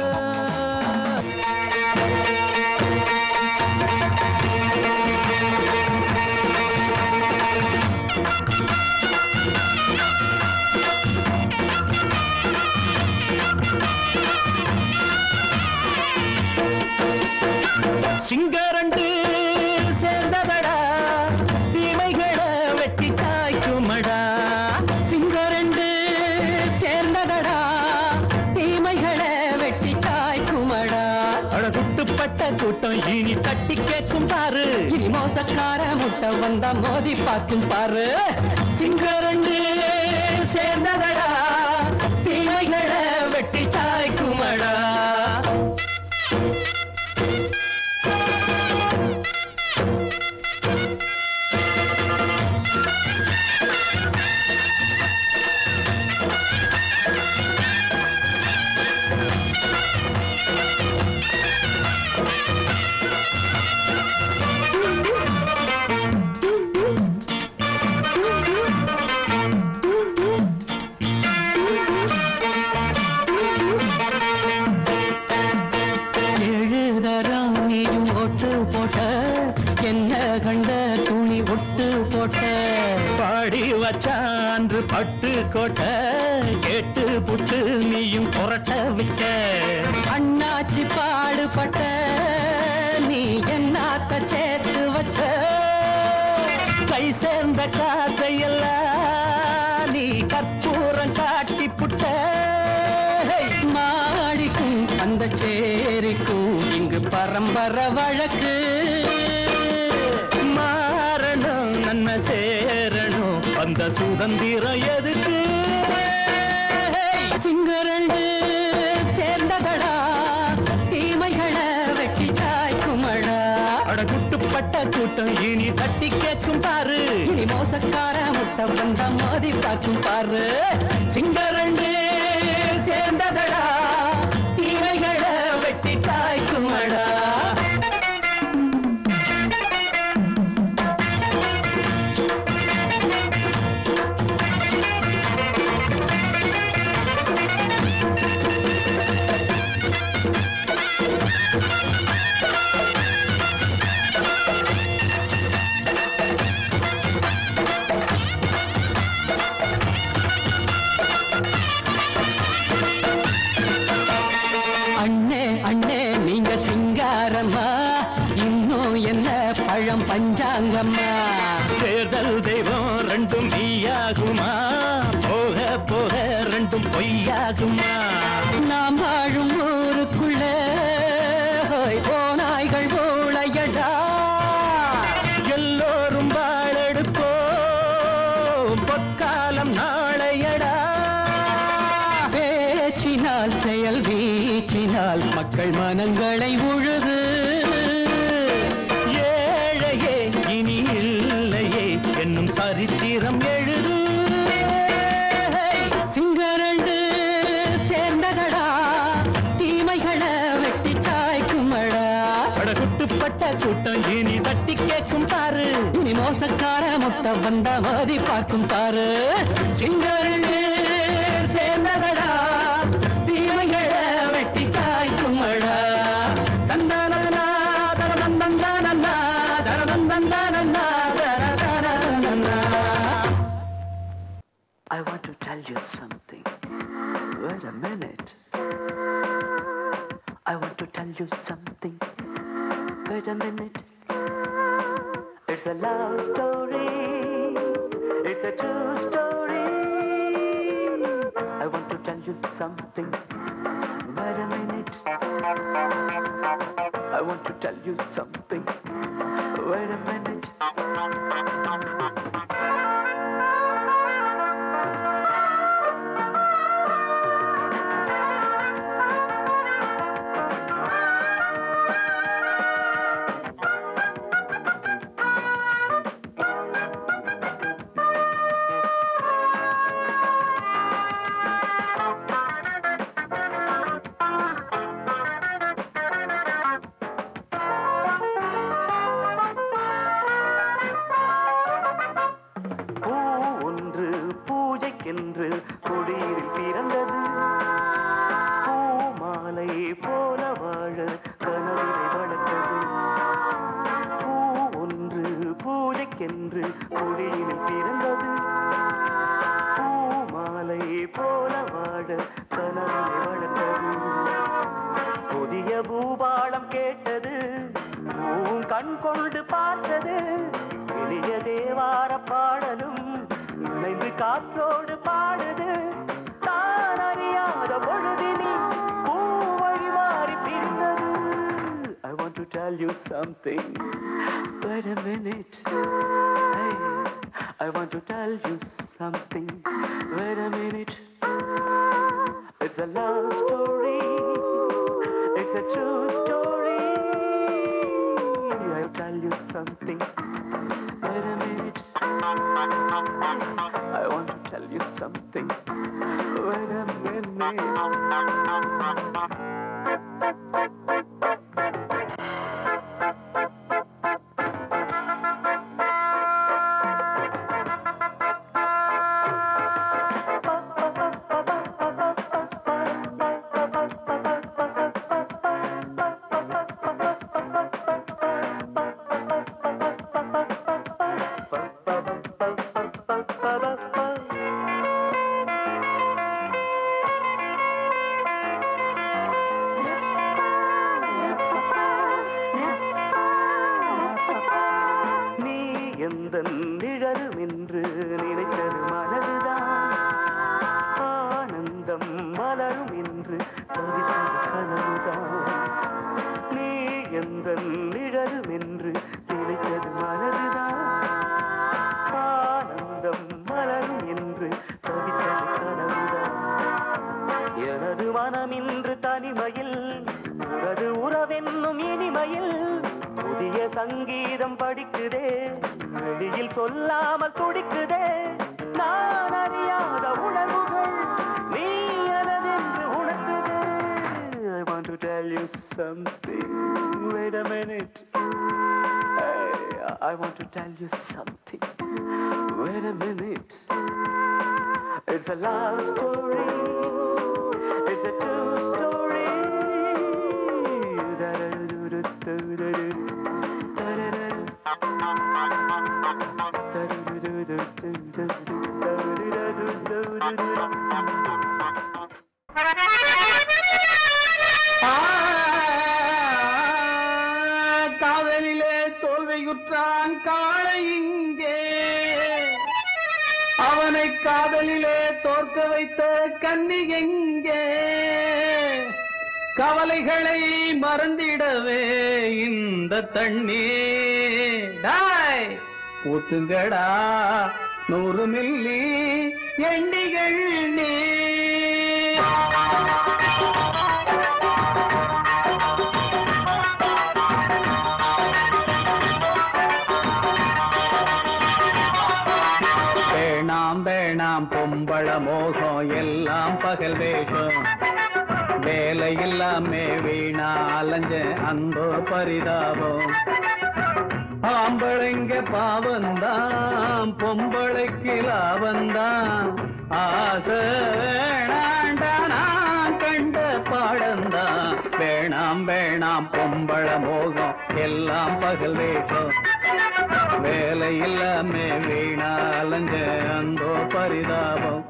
சிங்கரண்டு சேர்ந்ததடா தீமைகளை வெட்டி காய்க்குமடா சிங்கரண்டு சேர்ந்ததடா தீமைகளை வெட்டி காய்க்குமடா அழகுட்டுப்பட்ட கூட்டம் இனி தட்டி கேட்கும் பாரு இனி மோசக்கார முட்டை வந்தா மோதி பார்க்கும் பாரு சிங்கரண்டு சேர்ந்ததடா தீமைகளை வெட்டி சாய்க்குமடா எழுதறான் நீயும் ஒட்டு போட்ட என்ன கண்ட துணி ஒட்டு போட்ட பாடி வச்சான்று பட்டு கோட்ட கேட்டு புட்டு நீயும் புரட்ட விட்ட அண்ணாச்சி பாடுபட்ட நீ என்னாத்த சேர்த்து வச்ச கை சேர்ந்த காசையெல்லாம் நீ கற்பூரம் காட்டி புட்ட மாடிக்கும் அந்த சேரிக்கும் இங்கு பரம்பரை வழக்கு மாறணும் நன்மை சேரணும் அந்த சுதந்திரம் எதுக்கு சிங்கரண்டு சேர்ந்ததடா தீமைகளை வெட்டி காய்க்குமடா அடகுட்டுப்பட்ட கூட்டம் இனி தட்டி கேட்கும் பாரு இனி மோசக்கார முட்டை வந்த மோதி பார்க்கும் பாரு சிங்கரண்டு சேர்ந்ததடா தீமைகளை வெட்டி காய்க்குமடா தாங்கம்மா தேர்தல் தெய்வம் ரெண்டும் மெய்யாகுமா போக போக ரெண்டும் பொய்யாகுமா நாம் வாழும் ஊருக்குள்ள ஓநாய்கள் ஊழையடா எல்லோரும் வாழெடுப்போம் பொற்காலம் நாளையடா பேச்சினால் செயல் வீச்சினால் மக்கள் மனங்களை உழுது ஏழையே இனி இல்லையே என்னும் சரித்திரம் எழுது சிங்கரண்டு சேர்ந்ததடா தீமைகளை வெட்டி சாய்க்குமடா படகுட்டுப்பட்ட கூட்டம் இனி தட்டி கேட்கும் பாரு இனி மோசக்கார முட்டை வந்த மதி பார்க்கும் பாரு சிங்கரண்டு சேர்ந்ததடா தீமைகளை வெட்டி சாய்க்குமடா தந்தானனா தரதந்தந்தானனா தரதந்தந்தானனா தரதந்தந்தானனா I want to tell you something. Wait a minute. I want to tell you something. Wait a minute. It's a love story. It's a true story. I want to tell you something. Wait a minute. I want to tell you something. Wait a minute. பூ ஒன்று பூஜைக்கென்று கொடியில் பிறந்தது பூ மாலை போல வாழ கனவிலை வளர்த்தது பூ ஒன்று பூஜைக்கென்று கொடியில் பிறந்தது பூ மாலை போல வாழ கனவிலை வளர்த்தது புதிய பூபாளம் கேட்டது பூவும் கண் கொண்டு பார்த்தது எளிய தேவார பாடலும் இணைந்து காற்றோடு பாடுது தான் அறியாத பொழுதினி பூ வழி மாறி பிரிந்தது I want to tell you something. Wait a minute. Hey, I want to tell you something. Wait a minute. It's a love story. It's a true story. I'll tell you something. Wait a minute. I want to tell you something. Wait a minute. நீ எந்த நிழலும் என்று நினைத்தது மனதுதான் ஆனந்தம் மலரும் என்று தவித்தது கனவுதான் நீ எந்த நிழலும் என்று நினைத்தது மனதுதான் ஆனந்தம் மலரும் என்று தவித்தது கனவுதான் எனது மனம் இன்று தனிமையில் உனது உறவென்னும் இனிமையில் புதிய சங்கீதம் படிக்குதே வெளியில் சொல்லாமல் துடிக்குதே நான் அறியாத உணர்வுகள் நீ எனதென்று உணர்த்துதே I want to tell you something. Wait a minute. Hey, I want to tell you something. Wait a minute. It's a love story. It's a true story. காதலிலே தோல்வியுற்றான் வந்தான் காளை இங்கே அவனை காதலிலே தோற்க வைத்த கன்னி எங்கே கவலைகளை மறந்திடவே இந்த தண்ணீர் டாய் ஊத்துங்கடா நூறு மில்லி எண்ணிகள் நீர் வேணாம் வேணாம் பொம்பள மோகம் எல்லாம் பகல் வேஷம் வேலை இல்லாமே வீணா அலைஞ்ச அன்போ பரிதாபம் ஆம்பளைங்க பாவந்தான் பொம்பளைக்கு லாபந்தான் ஆசை வேணாண்டா நான் கண்ட பாடந்தான் வேணாம் வேணாம் பொம்பள மோகம் எல்லாம் பகல் வேஷம் வேலை இல்லாமே வீணா அலைஞ்ச அந்தோ பரிதாபம்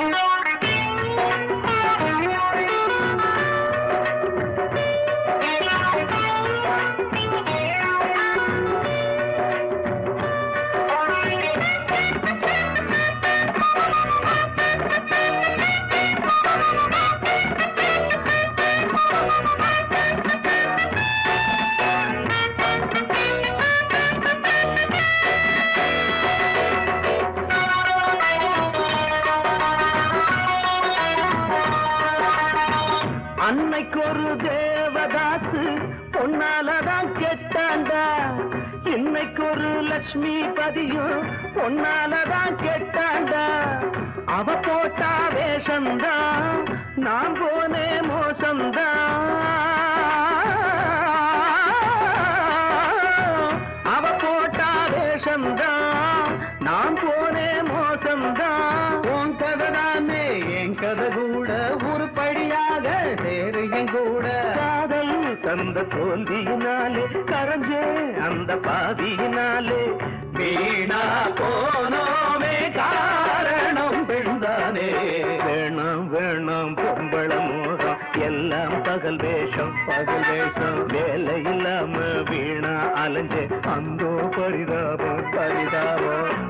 அன்னைக்கு ஒரு தேவதாசு பொன்னாலதான் கெட்டாண்டா இன்னைக்கு ஒரு லட்சுமி பதியும் பொன்னாலதான் கெட்டாண்டா அவ போட்டா வேஷம்தான் நான் போனே மோசம்தான் அவ போட்டா வேஷம்தான் நான் போனே மோசம்தான் உன் கதை தானே என் கதை கூட உருப்படியாக சேரு என் கூட காதல் தந்த தோல்வியினாலே கரைஞ்சே அந்த பாதியினாலே வீணா போனோமே காரணம் பெண்தானே வேணாம் வேணாம் பொம்பள மோகம் எல்லாம் பகல் வேஷம் பகல் வேஷம் வேலை இல்லாம வீணா அலைஞ்சே அந்தோ பரிதாபம் பரிதாபம்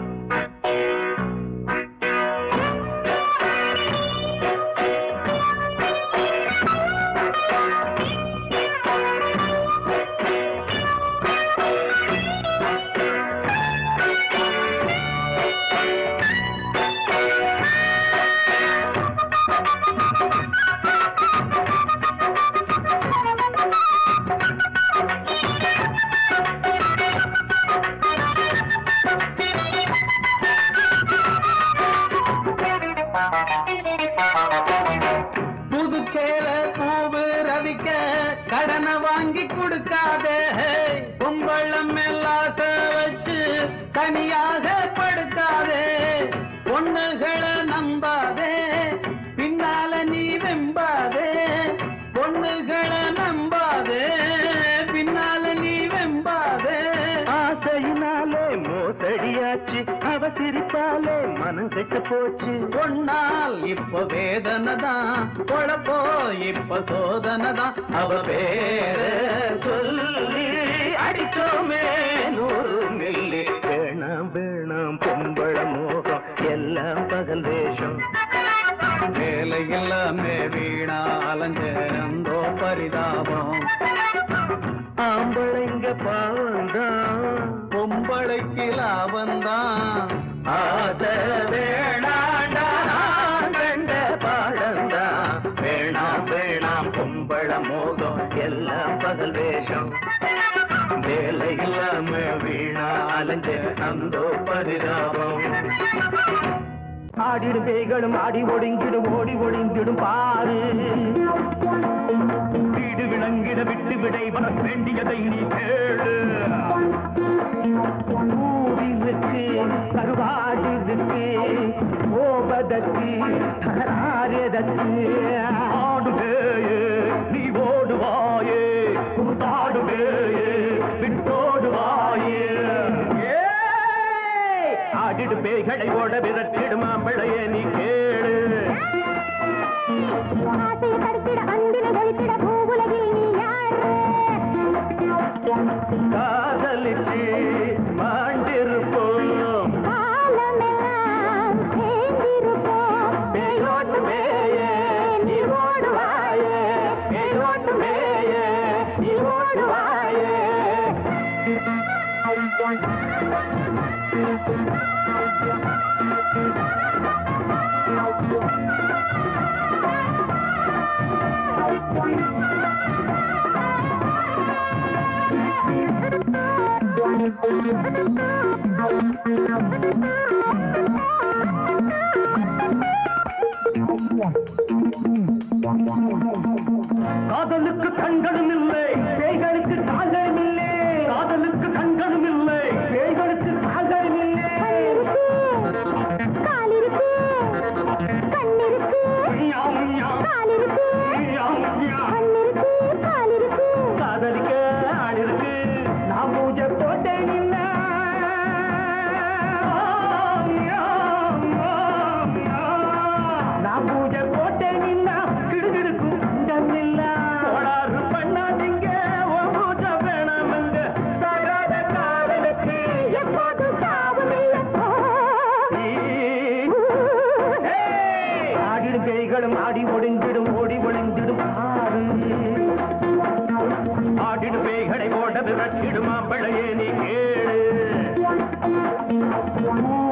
புதுச்சேல பூவு ரவிக்க கடனை வாங்கி கொடுக்காதே பொம்பளம் எல்லாத்த வச்சு தனியாக படுக்காதே பொண்ணுகளை நம்பாதே பின்னால நீ வெம்பாதே பொண்ணுகளை நம்பாதே பின்னால நீ வெம்பாதே ஆசையினாலே மோசடியாச்சு அவ சிரிப்பாலே மனம் கெட்டு போச்சு பொன்னால் இப்ப வேதனை தான் பொழப்போ இப்ப சோதனை தான் அவ பேர சொல்லி அடிச்சோமே நூறு மில்லி வேணாம் வேணாம் பொம்பள மோகம் எல்லாம் பகல் வேஷம் வேலை எல்லாமே வீணா அலைஞ்ச அந்தோ பரிதாபம் ஆம்பளைங்க பாவந்தான் பொம்பளைக்கு லாபந்தான் ஆச வேணாண்டா நான் கண்ட பாடந்தான் வேணாம் வேணாம் பொம்பள மோகம் எல்லாம் பகல் வேஷம் வேலை இல்லாம வீணா அலைஞ்ச அந்தோ பரிதாபம் ஆடிடும் பேய்களும் ஆடி ஒடுங்கிடும் ஓடி ஒளிந்திடும் பாரு வீடு விளங்கிட விட்டு விடை வர வேண்டியதை நீ கேளு ஊரிருக்கு கருவாடு இருக்கு ஓபதற்கு தகராறுதற்கு ஆடுவேயே நீ ஓடுவாயே கூத்தாடுவேயே விட்டோடுவாயே ஆடிடு பேய்களை ஓட விரட்டிடும் மாம்பிளையே நீ கேளு ஆசையை கடித்திட அன்பினை கழித்திட பூவுலகில் நீ யாரு காதலிச்சு மாற பெண்களும் ஆடி ஒளிந்திடும் ஓடி ஒளிந்திடும் ஆறு ஆடிடும் பேய்களை ஓட விரட்டிடும் மாம்பழையே நீ கேளு